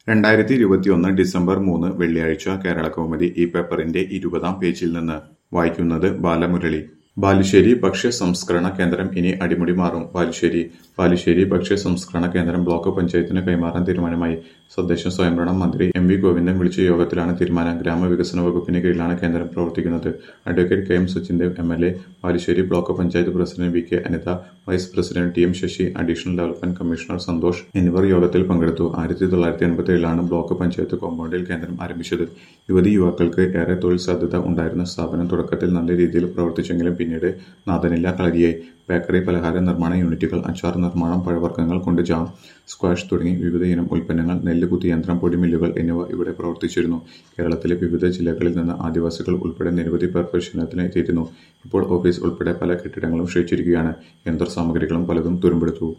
രണ്ടായിരത്തി ഇരുപത്തിയൊന്ന് ഡിസംബർ മൂന്ന് വെള്ളിയാഴ്ച കേരളകൗമുദി ഈ പേപ്പറിന്റെ ഇരുപതാം പേജിൽ നിന്ന് വായിക്കുന്നത് ബാലമുരളി ബാലുശ്ശേരി ഭക്ഷ്യ സംസ്കരണ കേന്ദ്രം ഇനി അടിമുടി മാറും ബാലുശ്ശേരി ബാലുശ്ശേരി ഭക്ഷ്യ സംസ്കരണ കേന്ദ്രം ബ്ലോക്ക് പഞ്ചായത്തിന് കൈമാറാൻ തീരുമാനമായി തദ്ദേശ സ്വയംഭരണ മന്ത്രി എം വി ഗോവിന്ദൻ വിളിച്ച യോഗത്തിലാണ് തീരുമാനം ഗ്രാമവികസന വകുപ്പിന് കീഴിലാണ് കേന്ദ്രം പ്രവർത്തിക്കുന്നത് advocate K M Sachindev M L A Balussery block panchayat president V K Anitha vice president T M Sasi additional development commissioner Santhosh എന്നിവർ യോഗത്തിൽ പങ്കെടുത്തു ആയിരത്തി തൊള്ളായിരത്തി എൺപത്തി ഏഴിലാണ് ബ്ലോക്ക് പഞ്ചായത്ത് കോമ്പൗണ്ടിൽ കേന്ദ്രം ആരംഭിച്ചത് യുവതി യുവാക്കൾക്ക് ഏറെ തൊഴിൽ സാധ്യത ഉണ്ടായിരുന്ന സ്ഥാപനം തുടക്കത്തിൽ നല്ല രീതിയിൽ പ്രവർത്തിച്ചെങ്കിലും പിന്നീട് നാഥനില്ല കളരിയായി ബേക്കറി പലഹാര നിർമ്മാണ യൂണിറ്റുകൾ അച്ചാർ നിർമ്മാണം പഴവർഗ്ഗങ്ങൾ കൊണ്ട് ജാം സ്ക്വാഷ് തുടങ്ങി വിവിധ ഇനം ഉൽപ്പന്നങ്ങൾ നെല്ല് കുത്തിയന്ത്രം പൊടിമില്ലുകൾ എന്നിവ ഇവിടെ പ്രവർത്തിച്ചിരുന്നു കേരളത്തിലെ വിവിധ ജില്ലകളിൽ നിന്ന് ആദിവാസികൾ ഉൾപ്പെടെ നിരവധി പേർ പരിശീലനത്തിന് എത്തിയിരുന്നു ഇപ്പോൾ ഓഫീസ് ഉൾപ്പെടെ പല കെട്ടിടങ്ങളും ക്ഷയിച്ചിരിക്കുകയാണ് യന്ത്രസാമഗ്രികളും പലതും തുരുമ്പെടുത്തു